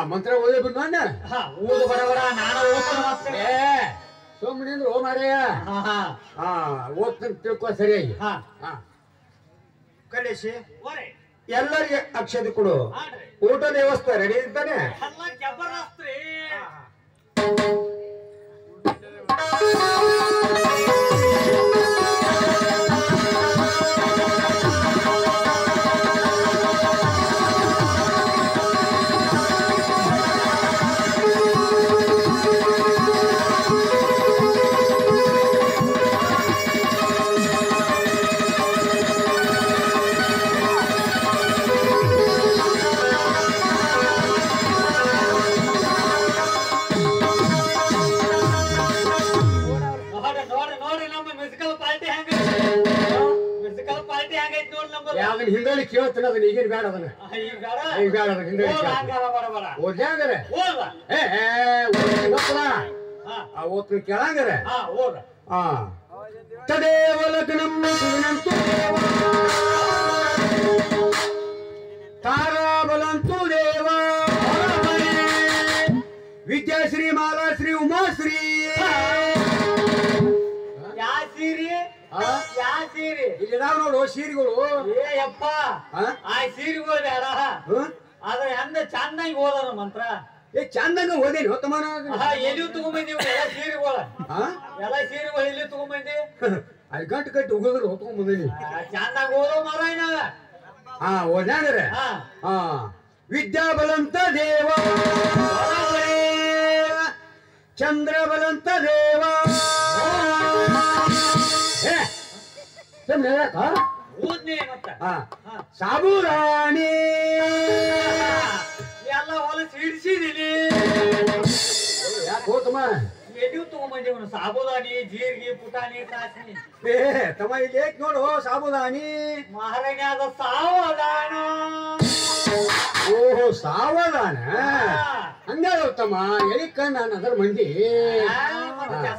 ಮಂತ್ರ ಓದಿ ಬಿಡ್ ನನ್ನ ಹಾ ಊದು ಬಡ ಬಡ ನಾನು ಓದ್ತಾನ ಮತ್ತೆ ಏ ಸುಮ್ಮನೆ ಅಂದ್ರೆ ಓ ಮಾರಯ್ಯ ಹಾ ಹಾ ಹಾ ಓದ್ತಾನೆ ತಿಳ್ಕೊ ಸರಿಯಾಗಿ ಹಾ ಹಾ ಕಲೇಶಿ ಓರೆ ಎಲ್ಲರಿಗೆ ಅಕ್ಷತೆ ಕೊಡು ಹಾಡ್ರಿ ಊಟದ ವ್ಯವಸ್ಥೆ ರೆಡಿ ಇದ್ದಾನೆ ಎಲ್ಲ ಜಬರ್ದಸ್ತ್ ರೀ ನೋಡ್ರಿ ನೋಡ್ರಿ ನೋಡ್ರಿ ನಮ್ಮ ಮ್ಯೂಸಿಕಲ್ ಪಾರ್ಟಿ ಹೆಂಗ ಮ್ಯೂಸಿಕಲ್ ಪಾರ್ಟಿ ಹೆಂಗೈತಿ ನೋಡ್ರಿ ನಮ್ಮದು ಯಾವ್ದನ್ನ ಹಿಂದಳಿ ಕೇಳ್ತಾನೆ ಅದನ್ನ ಈಗೇನು ಬೇಡ ಅದನ್ನ ಈಗ ಬೇಡ ಈಗ ಬೇಡ ಅದನ್ನ ಹಿಂದಳಿ ಓದ್ ಕೇಳ್ತಾನೆ ಹಂಗಾರ ಬಡ ಬಡ ಓದ್ಲಿ ಹಂಗಾರೆ ಓದ ಏ ಏ ಓದ್ತಾನ ಹಾ ಆ ಓದ್ತಾನ ಕೇಳಂಗಾರೆ ಹಾ ಓದ ಆ ತದೇವ ಲಗ್ನಂ ಸುವಿನಂತು ದೇವ ತಾರಾಬಲಂತು ದೇವ ವಿದ್ಯಾಶ್ರೀ ಮಾಲಾಶ್ರೀ ಉಮಾಶ್ರೀ ಯಾ ಸೀರಿ ಆ? ಯಾ ಸೀರಿ ಇಲ್ಲಿದಾವ್ ನೋಡು ಸೀರೆಗಳು ಏ ಯಪ್ಪ ಆ? ಆ ಸೀರೆಗಳು ಬೇಡ ಹ್ಮ್? ಅದ್ರ ಎಂದ ಚಂದಾಗಿ ಓದೋಣ ಮಂತ್ರ ಏ ಚಂದಂಗ ಓದೇನಿ ಹೊತ್ತಮಾನ ಆಹಾ, ಎಲ್ಲಿ ತಗೊಂಬಂದಿವ್ ಎಲ್ಲ ಸೀರೆಗಳ ಆ ಎಲ್ಲ ಸೀರೆಗಳು ಎಲ್ಲಿ ತಗೊಂಬಂದಿ ಅಲ್ಲಿ ಗಂಟು ಕಟ್ಟಿ ಉಗಿದ್ರೆ ಹೊತ್ಕೊಂಡ್ ಬಂದೀನಿ ಆ, ಚಂದಾಗಿ ಓದೋ ಮಾರಾಯ ನಾವ ಹಾ ಓದ್ಯಾನ್ರೆ ಹಾ ಹಾ ವಿದ್ಯಾಬಲಂತ ದೇವ ಚಂದ್ರಬಲಂತ ದೇವ ಏ, ಸುಮ್ನೆ ಯಾಕ? ಓದ್ನಿ ಮತ್ತ ಹಾ ಹಾ. ಸಾಬುರಾಣಿ ಎಲ್ಲ ಹೊಲಸ್ ಹಿಡ್ಸಿದೀನಿ ಯಾಕೆ ಹೋತಮ್ಮ ಎಲ್ಲಿ ತಗೊಂಬಂದಿವ್ ಸಾಬುದಾನಿ ಜೀರಿಗೆ ಪುಟಾಣಿ ಸಾಸಿನಿ ಏ ತಮ್ಮ ಇಲ್ಲಿ ಏಕ್ ನೋಡು ಸಾಬುದಾನಿ ಮಹಾರಾಣಿಯಾದ ಸಾವಧಾನ ಓಹೋ ಸಾವಧಾನ ಹಂಗಾರ ತಮ್ಮ ಎಳಿ ಕಣ್ಣ ಅದರ ಮಂದಿ ಆ, ಮತ್ತೆ